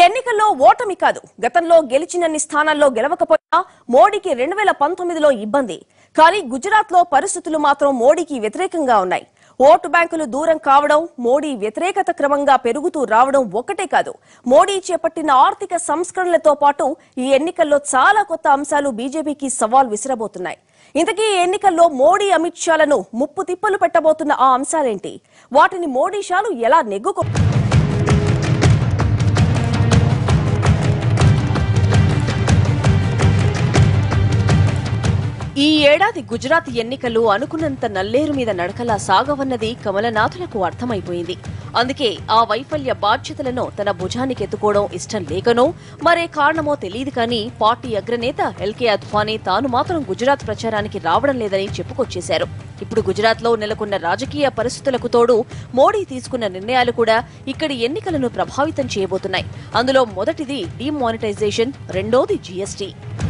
ఎన్నికల్లో ఓటమి కాదు గతంలో గెలిచినన్ని స్థానాల్లో గెలవకపోయినా మోడీకి రెండు వేల పంతొమ్మిదిలో ఇబ్బంది కానీ గుజరాత్ లో పరిస్థితులు మాత్రం మోడీకి వ్యతిరేకంగా ఉన్నాయి ఓటు బ్యాంకులు దూరం కావడం మోడీ వ్యతిరేకత క్రమంగా పెరుగుతూ రావడం ఒక్కటే కాదు మోడీ చేపట్టిన ఆర్థిక సంస్కరణలతో పాటు ఈ ఎన్నికల్లో చాలా కొత్త అంశాలు బీజేపీకి సవాల్ విసిరబోతున్నాయి ఇంతకీ ఈ ఎన్నికల్లో మోడీ అమిత్ షాలను ముప్పు తిప్పలు పెట్టబోతున్న ఆ అంశాలేంటి వాటిని మోడీ షాలు ఎలా నెగ్గుకో ఈ ఏడాది గుజరాత్ ఎన్నికలు అనుకున్నంత నల్లేరు మీద నడకలా సాగవన్నది కమలనాథులకు అర్థమైపోయింది అందుకే ఆ వైఫల్య బాధ్యతలను తన భుజానికెత్తుకోవడం ఇష్టం లేకనో మరే కారణమో తెలియదు కానీ పార్టీ అగ్రనేత ఎల్కే అద్వానీ తాను మాత్రం గుజరాత్ ప్రచారానికి రావడం లేదని చెప్పుకొచ్చేశారు ఇప్పుడు గుజరాత్ లో నెలకొన్న రాజకీయ పరిస్థితులకు తోడు మోడీ తీసుకున్న నిర్ణయాలు కూడా ఇక్కడి ఎన్నికలను ప్రభావితం చేయబోతున్నాయి అందులో మొదటిది డీమానిటైజేషన్ రెండోది జీఎస్టీ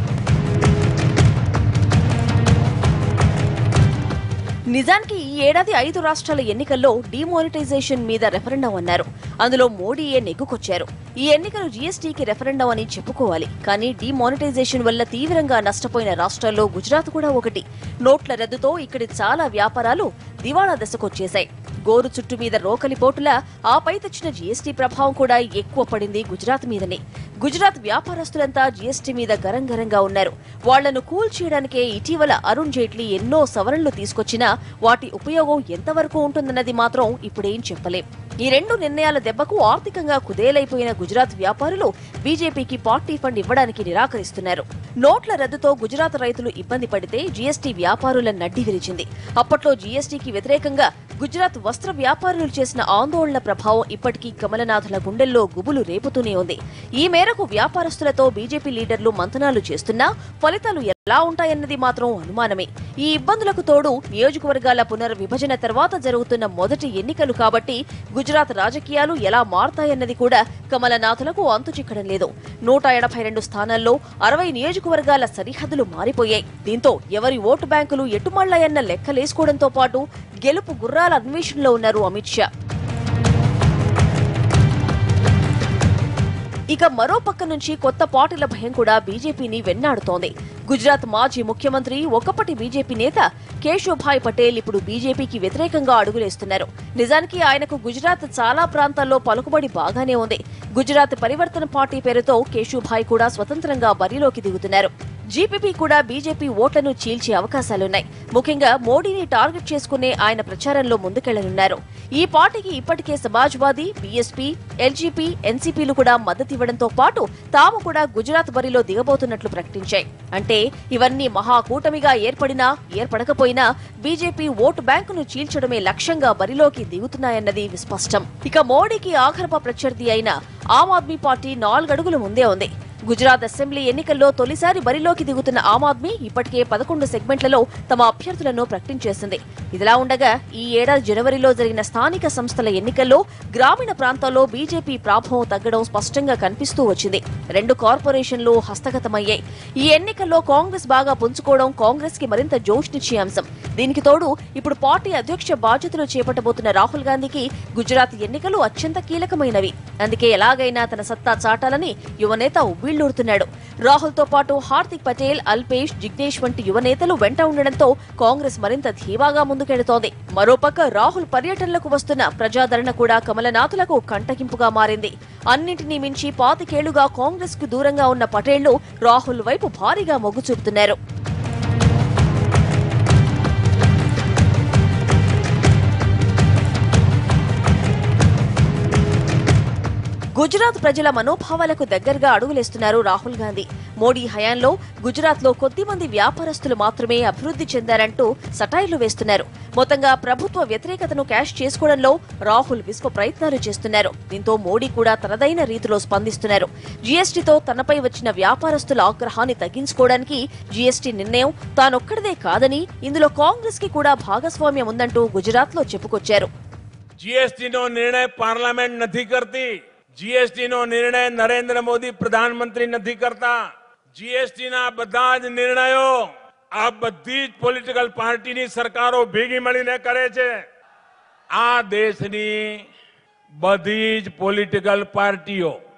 నిజానికి ఈ ఏడాది ఐదు రాష్ట్రాల ఎన్నికల్లో డిమానిటైజేషన్ మీద రెఫరెండం అన్నారు అందులో మోడీయే నెగ్గుకొచ్చారు ఈ ఎన్నికలు జీఎస్టీకి రెఫరెండం అని చెప్పుకోవాలి కానీ డిమానిటైజేషన్ వల్ల తీవ్రంగా నష్టపోయిన రాష్ట్రాల్లో గుజరాత్ కూడా ఒకటి నోట్ల రద్దుతో ఇక్కడి చాలా వ్యాపారాలు దివాణా దశకొచ్చేశాయి గోరు చుట్టు మీద రోకలి పోటులా ఆపై తెచ్చిన జీఎస్టీ ప్రభావం కూడా ఎక్కువ పడింది గుజరాత్ మీదనే గుజరాత్ వ్యాపారస్తులంతా జీఎస్టీ మీద గరంగరంగా ఉన్నారు వాళ్లను కూల్ చేయడానికే ఇటీవల అరుణ్ జైట్లీ ఎన్నో సవరణలు తీసుకొచ్చినా వాటి ఉపయోగం ఎంతవరకు ఉంటుందన్నది మాత్రం ఇప్పుడేం చెప్పలేం ఈ రెండు నిర్ణయాల దెబ్బకు ఆర్థికంగా కుదేలైపోయిన గుజరాత్ వ్యాపారులు బీజేపీకి పార్టీ ఫండ్ ఇవ్వడానికి నిరాకరిస్తున్నారు నోట్ల రద్దుతో గుజరాత్ రైతులు ఇబ్బంది పడితే జీఎస్టీ వ్యాపారుల నడ్డి విరిచింది అప్పట్లో జీఎస్టీకి వ్యతిరేకంగా గుజరాత్ వస్త్ర వ్యాపారులు చేసిన ఆందోళన ప్రభావం ఇప్పటికీ కమలనాథుల గుండెల్లో గుబులు రేపుతూనే ఉంది ఈ మేరకు వ్యాపారస్తులతో బీజేపీ లీడర్లు మంతనాలు చేస్తున్నా ఫలితాలు ఎలా ఉంటాయన్నది మాత్రం అనుమానమే ఈ ఇబ్బందులకు తోడు నియోజకవర్గాల పునర్విభజన తర్వాత జరుగుతున్న మొదటి ఎన్నికలు కాబట్టి గుజరాత్ రాజకీయాలు ఎలా మారతాయన్నది కూడా కమలనాథులకు అంతు చిక్కడం లేదు నూట ఎనభై రెండు స్థానాల్లో అరవై నియోజకవర్గాల సరిహద్దులు మారిపోయాయి దీంతో ఎవరి ఓటు బ్యాంకులు ఎటుమళ్లాయన్న లెక్కలేసుకోవడంతో పాటు గెలుపు గుర్రాల అన్వేషణలో ఉన్నారు అమిత్ షా ఇక మరో పక్క నుంచి కొత్త పార్టీల భయం కూడా బీజేపీని వెన్నాడుతోంది గుజరాత్ మాజీ ముఖ్యమంత్రి ఒకప్పటి బీజేపీ నేత కేశుభాయ్ పటేల్ ఇప్పుడు బీజేపీకి వ్యతిరేకంగా అడుగులేస్తున్నారు నిజానికి ఆయనకు గుజరాత్ చాలా ప్రాంతాల్లో పలుకుబడి బాగానే ఉంది గుజరాత్ పరివర్తన పార్టీ పేరుతో కేశుభాయ్ కూడా స్వతంత్రంగా బరిలోకి దిగుతున్నారు జీపీపీ కూడా బీజేపీ ఓట్లను చీల్చే అవకాశాలున్నాయి ముఖ్యంగా మోడీని టార్గెట్ చేసుకునే ఆయన ప్రచారంలో ముందుకెళ్లనున్నారు ఈ పార్టీకి ఇప్పటికే సమాజ్వాదీ బీఎస్పీ ఎల్జీపీ ఎన్సీపీలు కూడా మద్దతివ్వడంతో పాటు తాము కూడా గుజరాత్ బరిలో దిగబోతున్నట్లు ప్రకటించాయి అంటే ఇవన్నీ మహాకూటమిగా ఏర్పడినా ఏర్పడకపోయినా బీజేపీ ఓటు బ్యాంకును చీల్చడమే లక్ష్యంగా బరిలోకి దిగుతున్నాయన్నది విస్పష్టం ఇక మోడీకి ఆఖరప ప్రత్యర్థి అయిన ఆమ్ ఆద్మీ పార్టీ నాలుగడుగులు ముందే ఉంది గుజరాత్ అసెంబ్లీ ఎన్నికల్లో తొలిసారి బరిలోకి దిగుతున్న ఆమ్ ఆద్మీ ఇప్పటికే పదకొండు సెగ్మెంట్లలో తమ అభ్యర్థులను ప్రకటించేసింది ఇదిలా ఉండగా ఈ ఏడాది జనవరిలో జరిగిన స్థానిక సంస్థల ఎన్నికల్లో గ్రామీణ ప్రాంతాల్లో బీజేపీ ప్రాభవం తగ్గడం స్పష్టంగా కనిపిస్తూ వచ్చింది రెండు కార్పొరేషన్లు హస్తగతమయ్యాయి ఈ ఎన్నికల్లో కాంగ్రెస్ బాగా పుంజుకోవడం కాంగ్రెస్ కి మరింత జోష్నిచ్చే అంశం దీనికి తోడు ఇప్పుడు పార్టీ అధ్యక్ష బాధ్యతలు చేపట్టబోతున్న రాహుల్ గాంధీకి గుజరాత్ ఎన్నికలు అత్యంత కీలకమైనవి అందుకే ఎలాగైనా తన సత్తా చాటాలని యువనేత ఉవ్విళ్లూరుతున్నాడు రాహుల్ తో పాటు హార్దిక్ పటేల్ అల్పేష్ జిగ్నేష్ వంటి యువనేతలు వెంట ఉండడంతో కాంగ్రెస్ మరింత ధీమాగా ముందుకెడుతోంది మరోపక్క రాహుల్ పర్యటనలకు వస్తున్న ప్రజాదరణ కూడా కమలనాథులకు కంటకింపుగా మారింది అన్నింటినీ మించి పాతికేళ్లుగా కాంగ్రెస్ కు దూరంగా ఉన్న పటేళ్లు రాహుల్ వైపు భారీగా మొగ్గు చూపుతున్నారు గుజరాత్ ప్రజల మనోభావాలకు దగ్గరగా అడుగులేస్తున్నారు రాహుల్ గాంధీ మోడీ హయాంలో గుజరాత్ లో కొద్ది మంది వ్యాపారస్తులు మాత్రమే అభివృద్ధి చెందారంటూ సటాయిలు వేస్తున్నారు మొత్తంగా ప్రభుత్వ వ్యతిరేకతను క్యాష్ చేసుకోవడంలో రాహుల్ విశ్వ ప్రయత్నాలు చేస్తున్నారు దీంతో మోడీ కూడా తనదైన రీతిలో స్పందిస్తున్నారు జీఎస్టీతో తనపై వచ్చిన వ్యాపారస్తుల ఆగ్రహాన్ని తగ్గించుకోవడానికి జీఎస్టీ నిర్ణయం తానొక్కడిదే కాదని ఇందులో కాంగ్రెస్ కి కూడా భాగస్వామ్యం ఉందంటూ గుజరాత్ లో చెప్పుకొచ్చారు જીએસટી નો નિર્ણય પાર્લામેન્ટ નથી કરતી જીએસટી નો નિર્ણય નરેન્દ્ર મોદી પ્રધાનમંત્રી નથી કરતા જીએસટી ના બધા જ નિર્ણયો આ બધી જ પોલિટિકલ પાર્ટીની સરકારો ભેગી મળીને કરે છે આ દેશની બધી જ પોલિટિકલ પાર્ટીઓ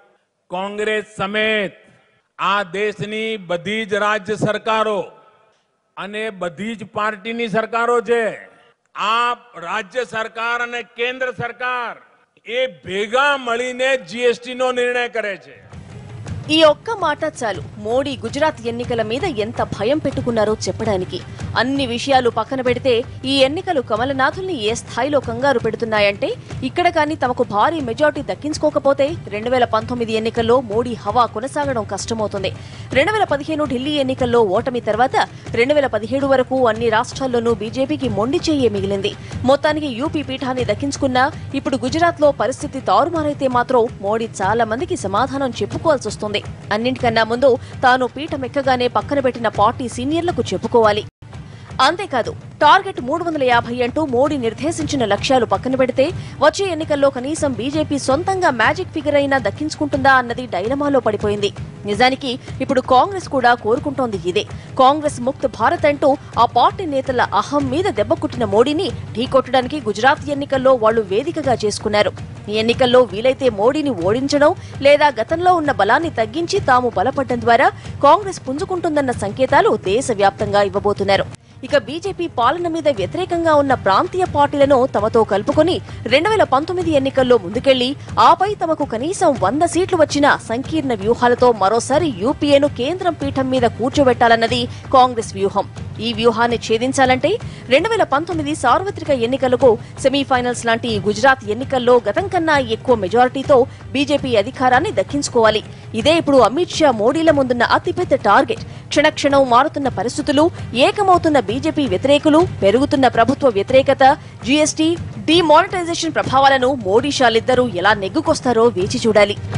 કોંગ્રેસ સમેત આ દેશની બધી જ રાજ્ય સરકારો અને બધી જ પાર્ટીની સરકારો છે આ રાજ્ય સરકાર અને કેન્દ્ર સરકાર એ ભેગા મળીને જીએસટી નો નિર્ણય કરે છે ఈ ఒక్క మాట చాలు మోడీ గుజరాత్ ఎన్నికల మీద ఎంత భయం పెట్టుకున్నారో చెప్పడానికి అన్ని విషయాలు పక్కన పెడితే ఈ ఎన్నికలు కమలనాథుల్ని ఏ స్థాయిలో కంగారు పెడుతున్నాయంటే ఇక్కడ కానీ తమకు భారీ మెజార్టీ దక్కించుకోకపోతే రెండు వేల పంతొమ్మిది ఎన్నికల్లో మోడీ హవా కొనసాగడం కష్టమవుతుంది రెండు వేల పదిహేను ఢిల్లీ ఎన్నికల్లో ఓటమి తర్వాత రెండు వేల పదిహేడు వరకు అన్ని రాష్ట్రాల్లోనూ బీజేపీకి మొండి చెయ్యే మిగిలింది మొత్తానికి యూపీ పీఠాన్ని దక్కించుకున్నా ఇప్పుడు గుజరాత్ లో పరిస్థితి తారుమారైతే మాత్రం మోడీ చాలా మందికి సమాధానం చెప్పుకోవాల్సి వస్తుంది అన్నింటికన్నా ముందు తాను పీఠమెక్కగానే పక్కన పెట్టిన పార్టీ సీనియర్లకు చెప్పుకోవాలి అంతేకాదు టార్గెట్ మూడు వందల యాభై అంటూ మోడీ నిర్దేశించిన లక్ష్యాలు పక్కన పెడితే వచ్చే ఎన్నికల్లో కనీసం బీజేపీ సొంతంగా మ్యాజిక్ ఫిగర్ అయినా దక్కించుకుంటుందా అన్నది డైలమాలో పడిపోయింది నిజానికి ఇప్పుడు కాంగ్రెస్ కూడా కోరుకుంటోంది ఇదే కాంగ్రెస్ ముక్త్ భారత్ అంటూ ఆ పార్టీ నేతల అహం మీద దెబ్బ కొట్టిన మోడీని ఢీకొట్టడానికి గుజరాత్ ఎన్నికల్లో వాళ్లు వేదికగా చేసుకున్నారు ఈ ఎన్నికల్లో వీలైతే మోడీని ఓడించడం లేదా గతంలో ఉన్న బలాన్ని తగ్గించి తాము బలపడడం ద్వారా కాంగ్రెస్ పుంజుకుంటుందన్న సంకేతాలు దేశవ్యాప్తంగా ఇవ్వబోతున్నారు ఇక బీజేపీ పాలన మీద వ్యతిరేకంగా ఉన్న ప్రాంతీయ పార్టీలను తమతో కలుపుకొని రెండు వేల పంతొమ్మిది ఎన్నికల్లో ముందుకెళ్లి ఆపై తమకు కనీసం వంద సీట్లు వచ్చిన సంకీర్ణ వ్యూహాలతో మరోసారి యూపీఏను కేంద్రం పీఠం మీద కూర్చోబెట్టాలన్నది కాంగ్రెస్ వ్యూహం ఈ వ్యూహాన్ని ఛేదించాలంటే రెండు వేల పంతొమ్మిది సార్వత్రిక ఎన్నికలకు సెమీఫైనల్స్ లాంటి ఈ గుజరాత్ ఎన్నికల్లో గతం కన్నా ఎక్కువ మెజారిటీతో బీజేపీ అధికారాన్ని దక్కించుకోవాలి ఇదే ఇప్పుడు అమిత్ షా మోడీల ముందున్న అతిపెద్ద టార్గెట్ క్షణక్షణం మారుతున్న పరిస్థితులు ఏకమవుతున్న బీజేపీ వ్యతిరేకులు పెరుగుతున్న ప్రభుత్వ వ్యతిరేకత జీఎస్టీ డిమానిటైజేషన్ ప్రభావాలను మోడీ షాలిద్దరూ ఎలా నెగ్గుకొస్తారో వేచి చూడాలి